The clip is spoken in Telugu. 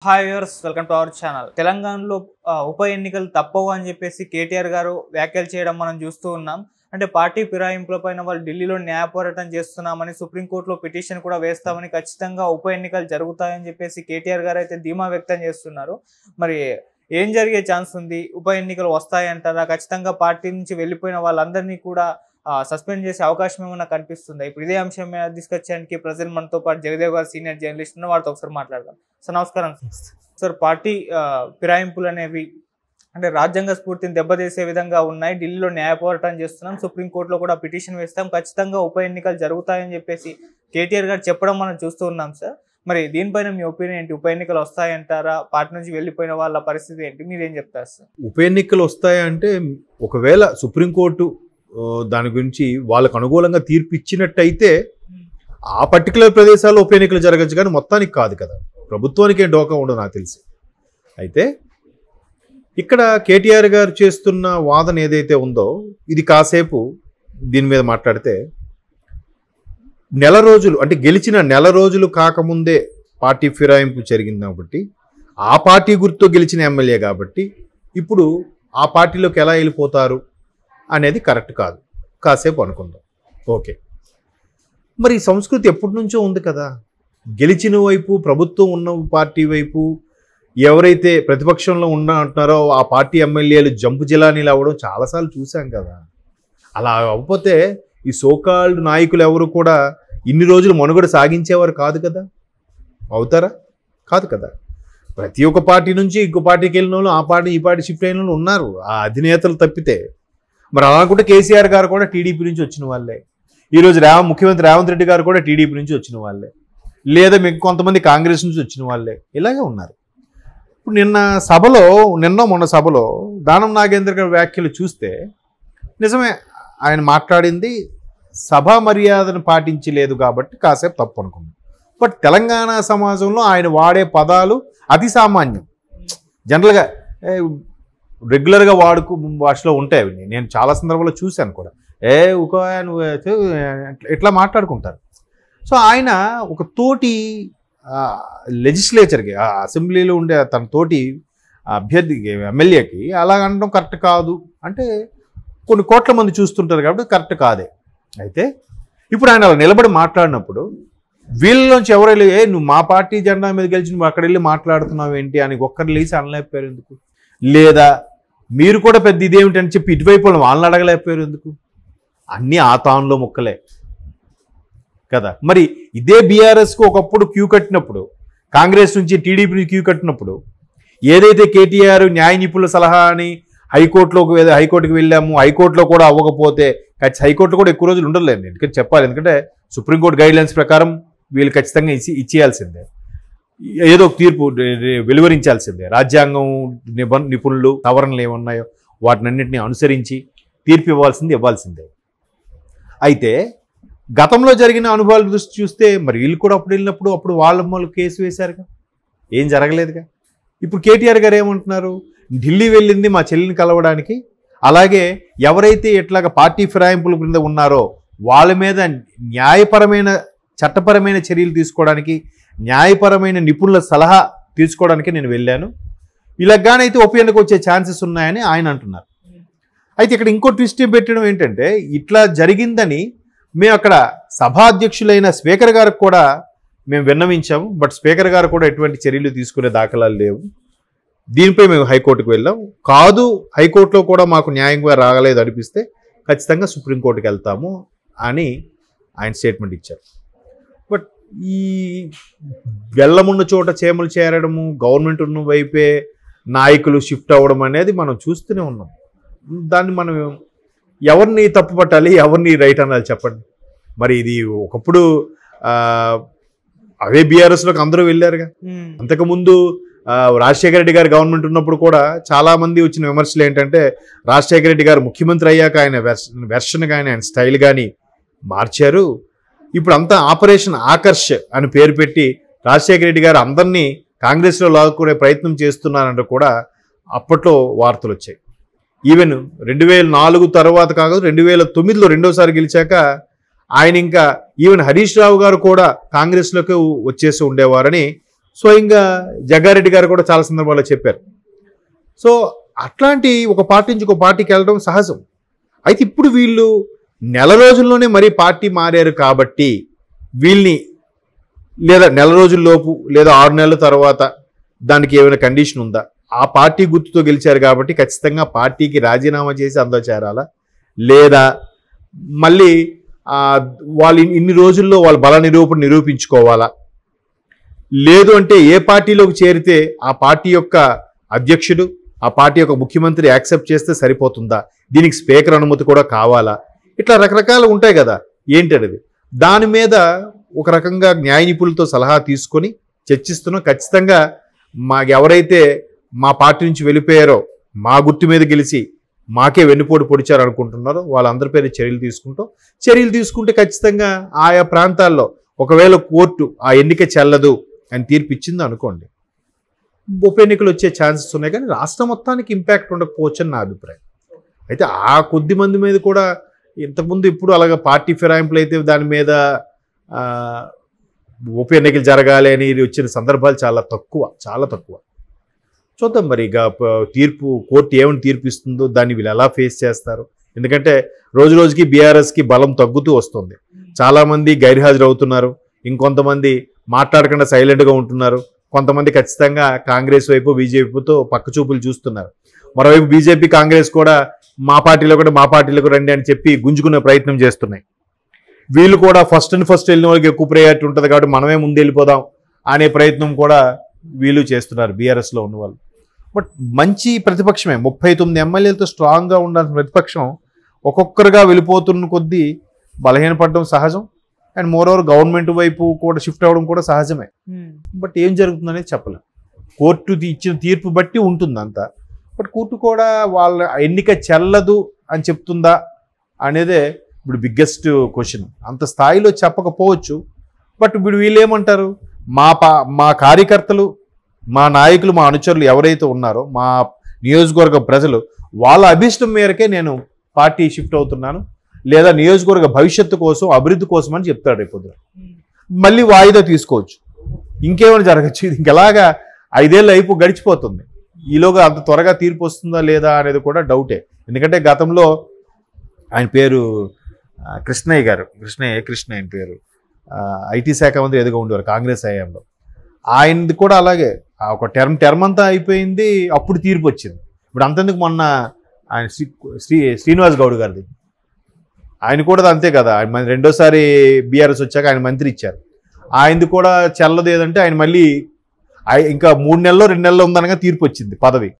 Hi viewers welcome to our channel తెలంగాణలో ఆ, ఉప ఎన్నికలు తప్పవు అని చెప్పేసి కేటీఆర్ గారు వ్యాఖ్యలు చేయడం మనం చూస్తూ ఉన్నాం అంటే పార్టీ ఫిరాయింపుల పైన వాళ్ళు ఢిల్లీలో న్యాయ పోరాటం చేస్తున్నామని సుప్రీంకోర్టులో పిటిషన్ కూడా వేస్తామని ఖచ్చితంగా ఉప ఎన్నికలు జరుగుతాయని చెప్పేసి కేటీఆర్ గారు అయితే ధీమా వ్యక్తం చేస్తున్నారు మరి ఏం జరిగే ఛాన్స్ ఉంది ఉప ఎన్నికలు వస్తాయంటారా ఖచ్చితంగా పార్టీ నుంచి వెళ్ళిపోయిన వాళ్ళందరినీ కూడా సస్పెండ్ చేసే అవకాశం ఏమైనా కనిపిస్తుందా ఇప్పుడు ఇదే అంశం మీద డిస్కస్ చేయడానికి ప్రజెంట్ మనతో పాటు జగదేవ్ గారు సీనియర్ జర్నలిస్ట్ ఉన్నారు వారితో ఒకసారి మాట్లాడదాం సార్ నమస్కారం సార్ పార్టీ ఆ, ఫిరాయింపులు అనేవి అంటే రాజ్యాంగ స్ఫూర్తిని దెబ్బతీసే విధంగా ఉన్నాయి ఢిల్లీలో న్యాయ పోరాటం చేస్తున్నాం సుప్రీంకోర్టులో కూడా పిటిషన్ వేస్తాం ఖచ్చితంగా ఉప ఎన్నికలు జరుగుతాయని చెప్పేసి కేటీఆర్ గారు చెప్పడం మనం చూస్తూ ఉన్నాం సార్ మరి దీనిపైన మీ ఒపీనియన్ ఏంటి ఉప ఎన్నికలు వస్తాయంటారా పార్టీ నుంచి వెళ్ళిపోయిన వాళ్ళ పరిస్థితి ఏంటి మీరేం చెప్తారు సార్ ఉప ఎన్నికలు వస్తాయంటే ఒకవేళ సుప్రీంకోర్టు ఆ, దాని గురించి వాళ్ళకు అనుకూలంగా తీర్పు ఇచ్చినట్టయితే ఆ పర్టికులర్ ప్రదేశాల్లో ఉప ఎన్నికలు జరగచ్చు కానీ మొత్తానికి కాదు కదా ప్రభుత్వానికి ఏం డోకా ఉండదు నాకు తెలిసి అయితే ఇక్కడ కేటీఆర్ గారు చేస్తున్న వాదన ఏదైతే ఉందో ఇది కాసేపు దీని మీద మాట్లాడితే నెల రోజులు అంటే గెలిచిన నెల రోజులు కాకముందే పార్టీ ఫిరాయింపు జరిగింది కాబట్టి ఆ పార్టీ గుర్తుతో గెలిచిన ఎమ్మెల్యే కాబట్టి ఇప్పుడు ఆ పార్టీలోకి ఎలా వెళ్ళిపోతారు అనేది కరెక్ట్ కాదు కాసేపు అనుకుందాం ఓకే మరి ఈ సంస్కృతి ఎప్పటి నుంచో ఉంది కదా గెలిచిన వైపు ప్రభుత్వం ఉన్న పార్టీ వైపు ఎవరైతే ప్రతిపక్షంలో ఉన్న అంటున్నారో ఆ పార్టీ ఎమ్మెల్యేలు జంపు జిలానీలు అవ్వడం చాలాసార్లు చూసాం కదా అలా అవ్వకపోతే ఈ సోకాల్డ్ నాయకులు ఎవరు కూడా ఇన్ని రోజులు మనుగడ సాగించేవారు కాదు కదా అవుతారా కాదు కదా ప్రతి ఒక్క పార్టీ నుంచి ఇంకో పార్టీకి వెళ్ళిన వాళ్ళు ఆ పార్టీ ఈ పార్టీ షిఫ్ట్ అయిన వాళ్ళు ఉన్నారు ఆ అధినేతలు తప్పితే మరి అలా అనుకుంటే కేసీఆర్ గారు కూడా టీడీపీ నుంచి వచ్చిన వాళ్ళే ఈరోజు రేవ ముఖ్యమంత్రి రేవంత్ రెడ్డి గారు కూడా టీడీపీ నుంచి వచ్చిన వాళ్ళే లేదా మీకు కొంతమంది కాంగ్రెస్ నుంచి వచ్చిన వాళ్ళే ఇలాగే ఉన్నారు ఇప్పుడు నిన్న సభలో నిన్న మొన్న సభలో దానం నాగేంద్ర గారి వ్యాఖ్యలు చూస్తే నిజమే ఆయన మాట్లాడింది సభా మర్యాదను పాటించలేదు కాబట్టి కాసేపు తప్పు అనుకున్నాం బట్ తెలంగాణ సమాజంలో ఆయన వాడే పదాలు అతి సామాన్యం జనరల్గా ఏ, రెగ్యులర్గా వాడుకు భాషలో ఉంటాయి అవి నేను చాలా సందర్భాల్లో చూశాను కూడా ఏ ఒక నువ్వు అయితే, ఇట్లా మాట్లాడుకుంటారు సో ఆయన ఒక తోటి లెజిస్లేచర్కి ఆ అసెంబ్లీలో ఉండే తన తోటి అభ్యర్థికి ఎమ్మెల్యేకి అలా అనడం కరెక్ట్ కాదు అంటే కొన్ని కోట్ల మంది చూస్తుంటారు కాబట్టి కరెక్ట్ కాదే అయితే ఇప్పుడు ఆయన అలా నిలబడి మాట్లాడినప్పుడు వీళ్ళలోంచి ఎవరు వెళ్ళి ఏ నువ్వు మా పార్టీ జెండా మీద గెలిచి నువ్వు అక్కడ వెళ్ళి మాట్లాడుతున్నావు ఏంటి అని ఒక్కరు లేచి అనలేకపోయారు ఎందుకు లేదా మీరు కూడా పెద్ద ఇదేమిటని చెప్పి ఇటువైపు వాళ్ళని వాళ్ళని అడగలేకపోయారు ఎందుకు అన్నీ ఆ తానులో ముక్కలే కదా మరి ఇదే బీఆర్ఎస్కు ఒకప్పుడు క్యూ కట్టినప్పుడు కాంగ్రెస్ నుంచి టీడీపీ నుంచి క్యూ కట్టినప్పుడు ఏదైతే కేటీఆర్ న్యాయ నిపుణుల సలహా అని హైకోర్టులోకి వె- హైకోర్టుకి వెళ్ళాము హైకోర్టులో కూడా అవ్వకపోతే ఖచ్చి- హైకోర్టులో కూడా ఎక్కువ రోజులు ఉండలేదు ఎందుకంటే చెప్పాలి ఎందుకంటే సుప్రీంకోర్టు గైడ్ లైన్స్ ప్రకారం వీళ్ళు ఖచ్చితంగా ఇచ్చి ఇచ్చేయాల్సిందే ఏదో ఒక తీర్పు రే- రే- వెలువరించాల్సిందే రాజ్యాంగం నిబ నిపుణులు సవరణలు ఏమున్నాయో వాటినన్నింటినీ అనుసరించి తీర్పు ఇవ్వాల్సింది ఇవ్వాల్సిందే అయితే గతంలో జరిగిన అనుభవాల దృష్టి చూస్తే మరి వీళ్ళు కూడా అప్పుడు వెళ్ళినప్పుడు అప్పుడు వాళ్ళ వాళ్ళు కేసు వేశారుగా ఏం జరగలేదుగా ఇప్పుడు కేటీఆర్ గారు ఏమంటున్నారు ఢిల్లీ వెళ్ళింది మా చెల్లిని కలవడానికి అలాగే ఎవరైతే ఇట్లాగా పార్టీ ఫిరాయింపుల క్రింద ఉన్నారో వాళ్ళ మీద న్యాయపరమైన చట్టపరమైన చర్యలు తీసుకోవడానికి న్యాయపరమైన నిపుణుల సలహా తీసుకోవడానికి నేను వెళ్ళాను ఇలాగానైతే ఉప ఎన్నిక వచ్చే ఛాన్సెస్ ఉన్నాయని ఆయన అంటున్నారు అయితే ఇక్కడ ఇంకో ట్విస్ట్ పెట్టడం ఏంటంటే ఇట్లా జరిగిందని మేము అక్కడ సభాధ్యక్షులైన స్పీకర్ గారికి కూడా మేము విన్నవించాము బట్ స్పీకర్ గారు కూడా ఎటువంటి చర్యలు తీసుకునే దాఖలాలు లేవు దీనిపై మేము హైకోర్టుకు వెళ్ళాం కాదు హైకోర్టులో కూడా మాకు న్యాయంగా రాగలేదు అనిపిస్తే ఖచ్చితంగా సుప్రీంకోర్టుకి వెళ్తాము అని ఆయన స్టేట్మెంట్ ఇచ్చారు బట్ ఈ వెళ్ళమున్న చోట చేమలు చేరడము గవర్నమెంట్ ఉన్న వైపే నాయకులు షిఫ్ట్ అవ్వడం అనేది మనం చూస్తూనే ఉన్నాం దాన్ని మనం ఎవరిని తప్పు పట్టాలి ఎవరిని రైట్ అనాలి చెప్పండి మరి ఇది ఒకప్పుడు ఆ, అవే బీఆర్ఎస్లోకి అందరూ వెళ్ళారుగా ఉమ్, అంతకుముందు ఆ, రాజశేఖర రెడ్డి గారు గవర్నమెంట్ ఉన్నప్పుడు కూడా చాలా మంది వచ్చిన విమర్శలు ఏంటంటే రాజశేఖర రెడ్డి గారు ముఖ్యమంత్రి అయ్యాక ఆయన వెర్షన్ వెర్షన్ కానీ ఆయన స్టైల్ కానీ మార్చారు ఇప్పుడు అంతా ఆపరేషన్ ఆకర్ష్ అని పేరు పెట్టి రాజశేఖర రెడ్డి గారు అందరినీ కాంగ్రెస్లో లాక్కునే ప్రయత్నం చేస్తున్నారంటూ కూడా అప్పట్లో వార్తలు వచ్చాయి ఈవెన్ రెండు వేల నాలుగు తర్వాత కాదు రెండు వేల తొమ్మిదిలో రెండోసారి గెలిచాక ఆయన ఇంకా ఈవెన్ హరీష్ రావు గారు కూడా కాంగ్రెస్లోకి వచ్చేసి ఉండేవారని స్వయంగా జగ్గారెడ్డి గారు కూడా చాలా సందర్భాల్లో చెప్పారు సో అట్లాంటి ఒక పార్టీ నుంచి ఒక పార్టీకి వెళ్ళడం సహజం అయితే ఇప్పుడు వీళ్ళు నెల రోజుల్లోనే మరీ పార్టీ మారారు కాబట్టి వీళ్ళని లేదా నెల రోజుల్లోపు లేదా ఆరు నెలల తర్వాత దానికి ఏమైనా కండిషన్ ఉందా ఆ పార్టీ గుర్తుతో గెలిచారు కాబట్టి ఖచ్చితంగా పార్టీకి రాజీనామా చేసి అందులో చేరాలా లేదా మళ్ళీ ఆ, వాళ్ళు ఇన్ని- ఇన్ని రోజుల్లో వాళ్ళ బల నిరూపణ నిరూపించుకోవాలా లేదు అంటే ఏ పార్టీలోకి చేరితే ఆ పార్టీ యొక్క అధ్యక్షుడు ఆ పార్టీ యొక్క ముఖ్యమంత్రి యాక్సెప్ట్ చేస్తే సరిపోతుందా దీనికి స్పీకర్ అనుమతి కూడా కావాలా ఇట్లా రకరకాలు ఉంటాయి కదా ఏంటనేది దాని మీద ఒక రకంగా న్యాయ నిపుణులతో సలహా తీసుకొని చర్చిస్తున్నాం ఖచ్చితంగా మాకు ఎవరైతే మా పార్టీ నుంచి వెళ్ళిపోయారో మా గుర్తు మీద గెలిచి మాకే వెన్నుపోటు పొడిచారు అనుకుంటున్నారో వాళ్ళందరి పేరు చర్యలు తీసుకుంటాం చర్యలు తీసుకుంటే ఖచ్చితంగా ఆయా ప్రాంతాల్లో ఒకవేళ కోర్టు ఆ ఎన్నిక చెల్లదు అని తీర్పు ఇచ్చింది అనుకోండి ఉప ఎన్నికలు వచ్చే ఛాన్సెస్ ఉన్నాయి కానీ రాష్ట్రం మొత్తానికి ఇంపాక్ట్ ఉండకపోవచ్చు అని నా అభిప్రాయం అయితే ఆ కొద్ది మంది మీద కూడా ఇంతకుముందు ఇప్పుడు అలాగ పార్టీ ఫిరాయింపులు అయితే దాని మీద ఆ, ఉప ఎన్నికలు జరగాలి అని వచ్చిన సందర్భాలు చాలా తక్కువ చాలా తక్కువ చూద్దాం మరి ఇక ప- తీర్పు కోర్టు ఏమని తీర్పు ఇస్తుందో దాన్ని వీళ్ళు ఎలా ఫేస్ చేస్తారు ఎందుకంటే రోజు రోజుకి బీఆర్ఎస్కి బలం తగ్గుతూ వస్తుంది చాలామంది గైర్హాజరు అవుతున్నారు ఇంకొంతమంది మాట్లాడకుండా సైలెంట్గా ఉంటున్నారు కొంతమంది ఖచ్చితంగా కాంగ్రెస్ వైపు బీజేపీతో పక్క చూపులు చూస్తున్నారు మరోవైపు బీజేపీ కాంగ్రెస్ కూడా మా పార్టీలో కూడా మా పార్టీలకు రండి అని చెప్పి గుంజుకునే ప్రయత్నం చేస్తున్నాయి వీళ్ళు కూడా ఫస్ట్ అండ్ ఫస్ట్ వెళ్ళిన వాళ్ళకి ఎక్కువ ప్రయారిటీ ఉంటుంది కాబట్టి మనమే ముందు వెళ్ళిపోదాం అనే ప్రయత్నం కూడా వీళ్ళు చేస్తున్నారు బీఆర్ఎస్లో ఉన్న వాళ్ళు బట్ మంచి ప్రతిపక్షమే ముప్పై తొమ్మిది ఎమ్మెల్యేలతో స్ట్రాంగ్గా ఉండాల్సిన ప్రతిపక్షం ఒక్కొక్కరుగా వెళ్ళిపోతున్న కొద్దీ బలహీనపడడం సహజం అండ్ మోర్ ఓవర్ గవర్నమెంట్ వైపు కూడా షిఫ్ట్ అవ్వడం కూడా సహజమే బట్ ఏం జరుగుతుందనేది చెప్పలేం కోర్టు తీ- ఇచ్చిన తీర్పు బట్టి ఉంటుంది అంతా బట్ కోర్టు కూడా వాళ్ళ ఎన్నిక చెల్లదు అని చెప్తుందా అనేదే ఇప్పుడు బిగ్గెస్ట్ క్వశ్చన్ అంత స్థాయిలో చెప్పకపోవచ్చు బట్ ఇప్పుడు వీళ్ళు ఏమంటారు మా పా మా కార్యకర్తలు మా నాయకులు మా అనుచరులు ఎవరైతే ఉన్నారో మా నియోజకవర్గ ప్రజలు వాళ్ళ అభిష్టం మేరకే నేను పార్టీ షిఫ్ట్ అవుతున్నాను లేదా నియోజకవర్గ భవిష్యత్తు కోసం అభివృద్ధి కోసం అని చెప్తాడు రేపు పొద్దున. మళ్ళీ వాయిదా తీసుకోవచ్చు ఇంకేమైనా జరగచ్చు ఇది ఇంకెలాగా ఐదేళ్ళు అయిపో గడిచిపోతుంది ఈలోగా అంత త్వరగా తీర్పు వస్తుందా లేదా అనేది కూడా డౌటే ఎందుకంటే గతంలో ఆయన పేరు ఆ, కృష్ణయ్య గారు కృష్ణయ్య కృష్ణ ఆయన పేరు ఐటీ శాఖ మంత్రి ఎదుగా ఉండేవారు కాంగ్రెస్ హయాంలో ఆయనది కూడా అలాగే ఆ ఒక టర్మ్ టర్మ్ అంతా అయిపోయింది అప్పుడు తీర్పు వచ్చింది ఇప్పుడు అంతెందుకు మొన్న ఆయన శ్రీ శ్రీ శ్రీనివాస్ గౌడ్ గారిది ఆయన కూడా అంతే కదా ఆయన మన రెండోసారి బీఆర్ఎస్ వచ్చాక ఆయన మంత్రి ఇచ్చారు ఆయనది కూడా చెల్లదు ఏదంటే ఆయన మళ్ళీ ఆయ- ఇంకా మూడు నెలల్లో రెండు నెలల్లో ఉందనగా తీర్పు వచ్చింది పదవి